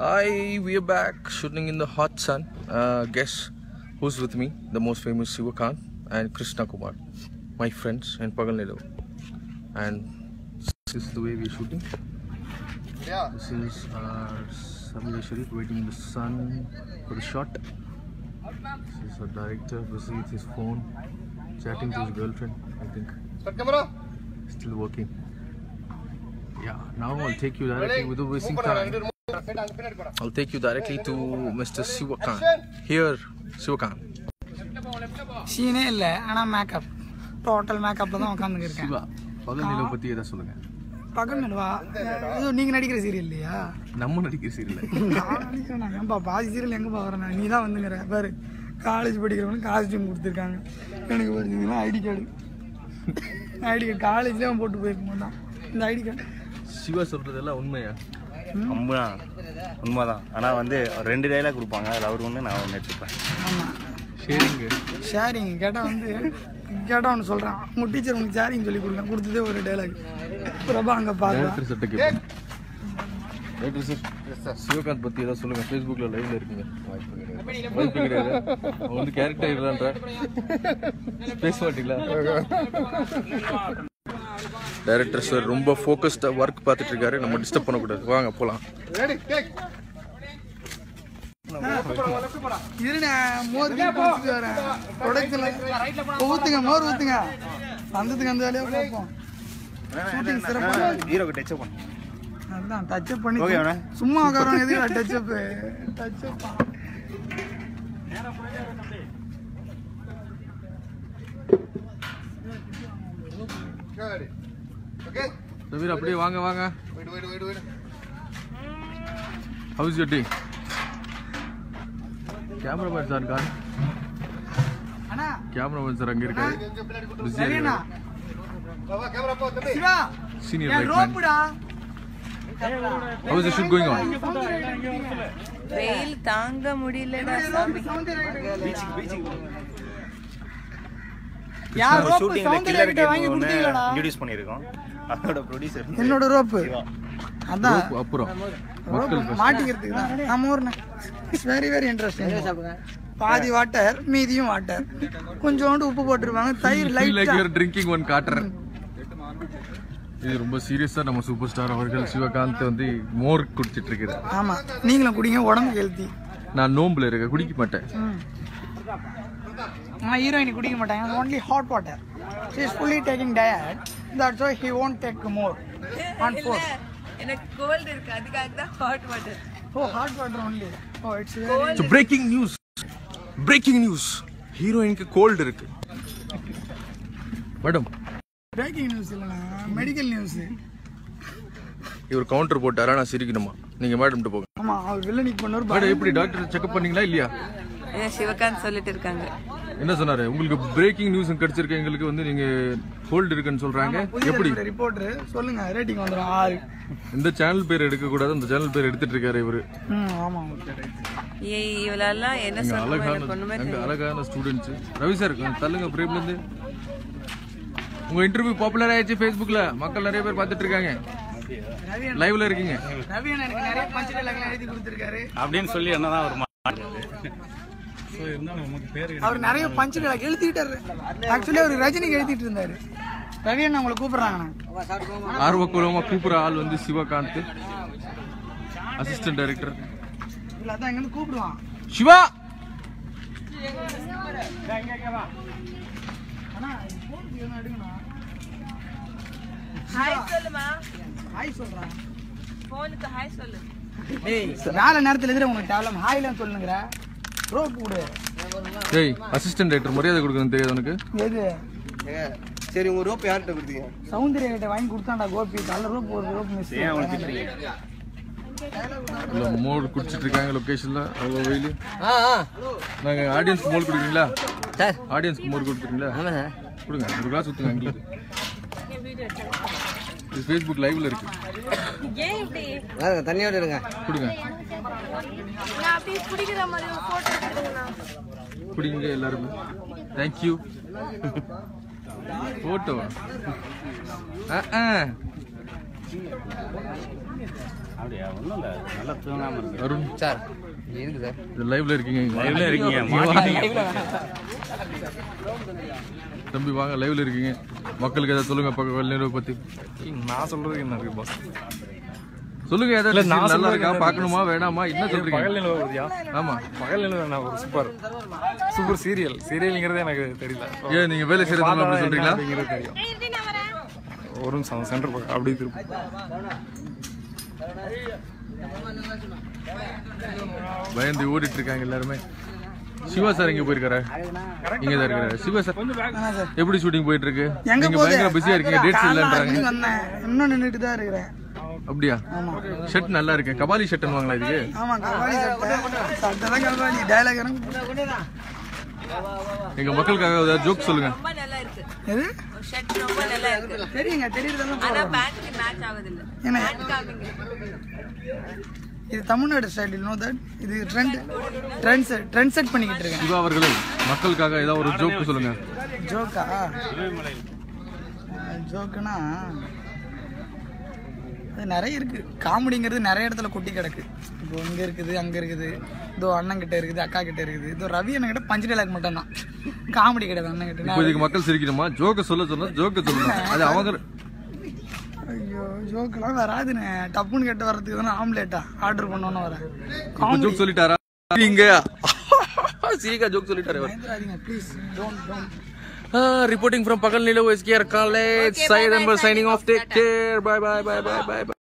Hi, we are back shooting in the hot sun. Uh, guess who's with me? The most famous Sivakant and Krishna Kumar, my friends in Pagalnedu. And this is the way we're shooting. This is our Samir Sharif waiting in the sun for the shot. This is our director busy with his phone, chatting to his girlfriend, I think. Still working. Yeah, now I'll take you directly without wasting time. I'll take you directly to Mr. Sivakan. Here, Sivakan. சீனே இல்லை ஆனால் makeup total மேக்கப்பில் தான் உட்காந்துருக்கேன் சிவா பகல் நிலவை பத்தி எதாவது சொல்லுங்க பக்கம் நிலவா ஐயோ நீங்கள் நடிக்கிற சீரியல் இல்லையா நம்ம நடிக்கிற சீரியல் நான் நடிக்கிறேன் ஏன்பா பாதி சீரியல் எங்கே பார்க்குறேன் நீ தான் வந்துங்கிற பாரு காலேஜ் படிக்கிறவனுக்கு காஸ்டியூம் கொடுத்துருக்காங்க எனக்கு பார்த்தீங்கன்னா ஐடி கார்டு ஐடி கார்டு காலேஜ்லேயே அவன் போட்டு போயிருக்க மாட்டான் இந்த ஐடி கார்டு சிவா சொல்றதெல்லாம் உண்மையா உண்மை உண்மைதான் ஆனால் வந்து ரெண்டு டைலாக் கொடுப்பாங்க அதில் அவர் ஒன்று நான் ஒன்று எடுத்துப்பேன் ஆமாம் ஷேரிங்க ஷேரிங் கேட்டால் வந்து கேட்டால் ஒன்று சொல்கிறான் உங்கள் டீச்சர் உனக்கு ஷேரிங் சொல்லி கொடுங்க கொடுத்ததே ஒரு டைலாக் பிரபா அங்கே பார்க்கலாம் டேரக்டர் சட்ட கேட்பேன் டேரக்டர் சார் சிவகாந்த் பத்தி ஏதாவது சொல்லுங்க ஃபேஸ்புக்ல லைவ்ல இருக்குங்க வாய்ப்பு கிடையாது அவன் வந்து கேரக்டர் இல்லைன்ற பேச மாட்டீங்களா டைரக்டர் சார் ரொம்ப ஃபோக்கஸ்டா ஒர்க் பார்த்துட்டு இருக்காரு நம்ம டிஸ்டர்ப் பண்ணக்கூடாது வாங்க போலாம் இருண்ணே மோர் குடிச்சிட்டு வரேன் ப்ரொடக்ஷன்ல ஊத்துங்க மோர் ஊத்துங்க வந்ததுக்கு அந்த வேலையை பார்ப்போம் ஷூட்டிங் சிறப்பாக ஹீரோக்கு டச் பண்ணு அதான் டச்சப் பண்ணி Okay, அண்ணா. சும்மா உட்காரவங்க எதுக்கு டச்சப் டச்சப் சமீர் அப்படியே வாங்க வாங்க how's your day cameraman sir car அண்ணா கேமராமேன் சார் அங்க இருக்காரு பிஸியா சரியண்ணா இருக்காரு சிவா சீனியர் என் ரைட் மேன் ரோப்புடா how's the shoot going on வெயில் தாங்க முடியலடா சாமி யார் ரோப்பு ஷூட்டிங்கில் சௌந்தர்யா கில்லர் கிட்ட வாங்கி கேம் ஒன்று கொடுத்தீங்களாடா இன்ட்ரடியூஸ் பண்ணியிருக்கோம் அதோட ப்ரொடியூசர் என்னோட ரோப்பு அதான் அப்புறம் ரோப்பு மக்கள் மாட்டிக்கிறதுக்கு தான் நம்ம ஊர்ண்ணே இட்ஸ் வெரி வெரி இன்ட்ரெஸ்டிங் பாதி வாட்டர் மீதியும் வாட்டர் கொஞ்சோண்டு உப்பு போட்டிருப்பாங்க தயிர் feel like லைட்டா you're drinking one காட்டுறேன் இது ரொம்ப சீரியஸா நம்ம சூப்பர் ஸ்டார் அவர்கள் சிவகாந்த் வந்து மோர் குடிச்சிட்டு இருக்கிறார் ஆமா நீங்களும் குடிங்க உடம்புக்கு ஹெல்த்தி நான் நோம்புல இருக்க குடிக்க மாட்டேன் ஆனால் ஹீரோயின் குடிக்க மாட்டாங்க only hot water she is fully taking diet that's why he won't take more on இல்ல ஃபோர் எனக்கு கோல்டு இருக்கு அதுக்காக தான் hot water oh hot water only oh it's so breaking news breaking news ஹீரோயினுக்கு cold இருக்கு madam breaking news இல்லைண்ணா medical news இவர் counter போட்டாரா நான் சிரிக்கணுமா நீங்க மேடம் போங்க ஆமா அவர் வில்லனிக்கு பண்ணவர் மேடம் எப்படி டாக்டர் செக்அப் பண்ணீங்களா இல்லையா சிவகாந்த் சொல்லிட்டு இருக்காங்க என்ன சொன்னாரு உங்களுக்கு பிரேக்கிங் நியூஸ் கிடைச்சிருக்கு எங்களுக்கு வந்து நீங்க கோல்டு இருக்குன்னு சொல்றாங்க எப்படி ரிப்போர்ட்டர் சொல்லுங்க ரேட்டிங் வந்துடும் ஆறு இந்த சேனல் பேர் எடுக்க கூடாது அந்த சேனல் பேர் எடுத்துட்டு இருக்காரு இவரு ம் ஆமாம் ஓகே ஏய் இவளெல்லாம் என்ன எங்க சொல்லுமோ அழகான எனக்கு ஒண்ணுமே எங்க தெரியல அழகான ஸ்டூடெண்ட்ஸ் ரவி சார் கொஞ்சம் தள்ளுங்க பிரேம்ல இருந்து உங்க இன்டர்வியூ பாப்புலர் ஆயிடுச்சு Facebookல மக்கள் நிறைய பேர் பார்த்துட்டு இருக்காங்க ரவி அண்ணா- லைவ்ல இருக்கீங்க ரவி அண்ணா எனக்கு நிறைய பஞ்சு டைலாக்லாம் எழுதி கொடுத்துருக்காரு அப்படின்னு சொல்லி என்னதான் ஒரு அவர் நிறைய பஞ்சு டைலாக் எழுதிட்டாரு ஆக்சுவலி அவர் ரஜினிக்கு எழுதிட்டு இருந்தாரு ரவி அண்ணா உங்களை கூப்பிடுறாங்கண்ணா ஆர்வக்குறவமா கூப்பிடுற ஆள் வந்து சிவகாந்த் அசிஸ்டன்ட் டைரக்டர் இல்ல அதான் இங்க வந்து கூப்பிடுவான் சிவா அண்ணா போன் எதுவும் எடுங்கண்ணா ஹாய் சொல்லுமா ஹாய் சொல்றான் போனுக்கு ஹாய் சொல்லு டேய் வேலை நேரத்துல எதிர உங்களுக்கு தேவலாம் ஹாய்லாம் சொல்லுங்கிற ரோப் கொடு டேய் அசிஸ்டன்ட் டைரக்டர் மரியாதை கொடுக்கணும் தெரியாது உனக்கு எது சரி உங்க ரோப் யார்கிட்ட கொடுத்தீங்க சௌந்தர்யா கிட்ட வாங்கி கொடுத்தாண்டா கோபி நல்ல ரோப் ஒரு ரோப் மிஸ் இல்ல மோர் குடிச்சிட்டு இருக்காங்க லொகேஷன்ல அவ்வளோ வெயில் நாங்க ஆடியன்ஸ்க்கு மோர் குடுக்குறீங்களா சார் ஆடியன்ஸ்க்கு மோர் கொடுக்குறீங்களா ஆமா சார் கொடுங்க ஒரு கிளாஸ் ஊத்துங்க எங்களுக்கு இது ஃபேஸ்புக் லைவ்ல இருக்கு ஏன் இப்படி வாங்க தண்ணியோட இருங்க கொடுங்க நான் அப்படியே குடிக்கிற மாதிரி ஒரு போட்டோ எடுத்துக்கணும் குடிங்க எல்லாருமே தேங்க்யூ போட்டோ அப்படியா ஒன்றும் இல்லை நல்லா தூங்காமல் இருக்கு அருண் சார் இருக்கு சார் இது லைவ்ல இருக்கீங்க இங்க வாங்க. லைவ்ல இருக்கீங்க இங்க வாங்க. மாட்டிக்கிட்டீங்க. தம்பி வாங்க லைவ்ல இருக்கீங்க மக்களுக்கு ஏதாவது சொல்லுங்க பக்க நிலவை பத்தி நான் சொல்றதுக்கு என்ன இருக்கு பாஸ் சொல்லுங்க ஏதாவது இல்ல, நான் நல்லா சொல்றது இருக்கா என்ன பார்க்கணுமா வேணாமா என்ன பகல் சொல்றீங்க நிலவு வருதியா ஆமா பகல் நிலவு என்ன ஒரு சூப்பர் சூப்பர் சீரியல் சீரியல்ங்கிறதே எனக்கு தெரியல ஏன் நீங்க வேலை செய்யறது பார்த்தா அப்படி என்ன சொல்றீங்களா அப்படிங்கிறது தெரியும் ஒரு நிமிஷம் சென்டர் பக்கம் அப்படியே திருப்பி பயந்து ஓடிட்டு இருக்காங்க எல்லாருமே சிவா சார் எங்க போயிருக்காரு இங்க தான் இருக்காரு சிவா சார் எப்படி ஷூட்டிங் போயிட்டு இருக்கு எங்க நீங்க போகுது பயங்கர பிஸியா இருக்கீங்க டேட்ஸ் காலைல இல்லன்றாங்க அஞ்சு வந்தேன் இன்னும் நின்றுட்டு தான் இருக்கிறேன் அப்படியா ஷர்ட் நல்லா இருக்கு கபாலி ஷர்ட் வாங்களா இதுக்கு ஆமா கபாலி சட்டை சட்டை தான் கபாலி டைலாக் எங்க மக்களுக்காக ஏதாவது ஜோக் சொல்லுங்க ரொம்ப நல்லா இருக்கு எது ஷர்ட் ரொம்ப நல்லா இருக்கு தெரியுங்க தெரியுறதெல்லாம் ஆனா போடுறேன். பேண்ட்க்கு மேட்ச் ஆகுது இல்ல என்ன? பேண்ட் காமிங்க இது தமிழ்நாடு ஸ்டைல் நோ தட் இது trend trend set trend set பண்ணிக்கிட்டு இருக்கேன் சிவா அவர்களே மக்களுக்காக ஏதாவது ஒரு ஜோக் சொல்லுங்க ஜோக்கா ஜோக்குனா அது நிறைய இருக்கு காமெடிங்கிறது நிறைய இடத்துல கொட்டி கிடக்கு இப்போ இங்க இருக்குது அங்க இருக்குது இதோ அண்ணன் கிட்ட இருக்குது அக்கா கிட்ட இருக்குது இதோ ரவி அண்ணன் கிட்ட பஞ்சு டைலாக் மட்டும் தான் காமெடி கிடையாது அண்ணன் கிட்ட இப்போ இதுக்கு மக்கள் சிரிக்கணுமா ஜோக்க சொல்ல சொன்னா ஜோக்க சொல்லணும் அது அவங்க ஐயோ ஜோக்கெல்லாம் வராதுண்ணே டப்புன்னு கேட்டு வர்றதுக்கு தானே ஆம்லேட்டா ஆர்டர் பண்ணோன்னு வரேன் இப்போ ஜோக் சொல்லிட்டாரா இங்க சீக்கா ஜோக் சொல்லிட்டாரு பயந்துராதீங்க please don't don't Uh, reporting from Pagal Nilo, SKR College. Okay, Syed bye-bye, Anwar signing signing off. off. Take Tata. care. Bye bye bye bye bye bye.